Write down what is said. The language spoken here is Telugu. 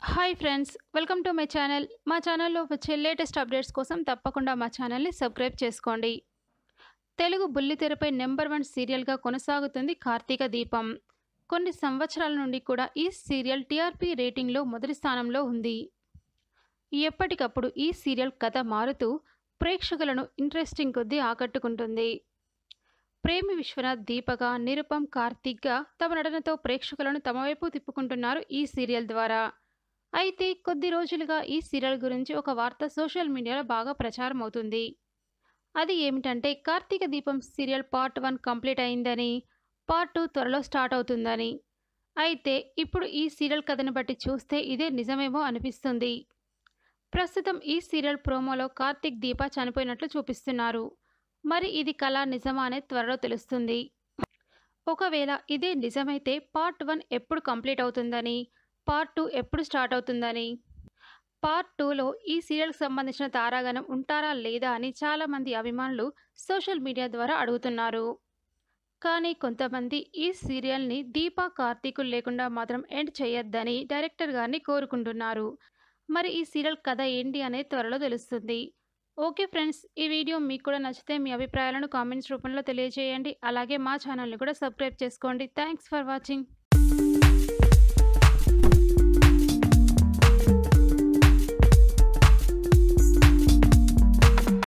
hi friends welcome to my channel మా ఛానల్లో వచ్చే లేటెస్ట్ అప్డేట్స్ కోసం తప్పకుండా మా ఛానల్ని సబ్స్క్రైబ్ చేసుకోండి తెలుగు బుల్లితెరపై నెంబర్ వన్ సీరియల్గా కొనసాగుతుంది కార్తీక దీపం కొన్ని సంవత్సరాల నుండి కూడా ఈ సీరియల్ టీఆర్పీ రేటింగ్లో మొదటి స్థానంలో ఉంది ఎప్పటికప్పుడు ఈ సీరియల్ కథ మారుతూ ప్రేక్షకులను ఇంట్రెస్టింగ్ కొద్దీ ఆకట్టుకుంటుంది ప్రేమి విశ్వనాథ్ దీపగా నిరుపం కార్తీక్గా తమ నటనతో ప్రేక్షకులను తమ వైపు తిప్పుకుంటున్నారు ఈ సీరియల్ ద్వారా అయితే కొద్ది రోజులుగా ఈ సీరియల్ గురించి ఒక వార్త సోషల్ మీడియాలో బాగా ప్రచారం అవుతుంది అది ఏమిటంటే Karthika Deepam serial part one complete అయిందని పార్ట్ టూ త్వరలో స్టార్ట్ అవుతుందని అయితే ఇప్పుడు ఈ సీరియల్ కథను బట్టి చూస్తే ఇదే నిజమేమో అనిపిస్తుంది ప్రస్తుతం ఈ సీరియల్ ప్రోమోలో కార్తీక్ దీప చనిపోయినట్లు చూపిస్తున్నారు మరి ఇది కళ నిజమా అనేది త్వరలో తెలుస్తుంది ఒకవేళ ఇదే నిజమైతే పార్ట్ వన్ ఎప్పుడు కంప్లీట్ అవుతుందని పార్ట్ టూ ఎప్పుడు స్టార్ట్ అవుతుందని పార్ట్ టూలో ఈ సీరియల్కి సంబంధించిన తారాగణం ఉంటారా లేదా అని చాలామంది అభిమానులు సోషల్ మీడియా ద్వారా అడుగుతున్నారు కానీ కొంతమంది ఈ సీరియల్ని దీపా కార్తీకులు లేకుండా మాత్రం ఎండ్ చేయొద్దని డైరెక్టర్ గారిని కోరుకుంటున్నారు మరి ఈ సీరియల్ కథ ఏంటి అనేది త్వరలో తెలుస్తుంది ఓకే ఫ్రెండ్స్ ఈ వీడియో మీకు కూడా నచ్చితే మీ అభిప్రాయాలను కామెంట్స్ రూపంలో తెలియజేయండి అలాగే మా ఛానల్ని కూడా సబ్స్క్రైబ్ చేసుకోండి థ్యాంక్స్ ఫర్ వాచింగ్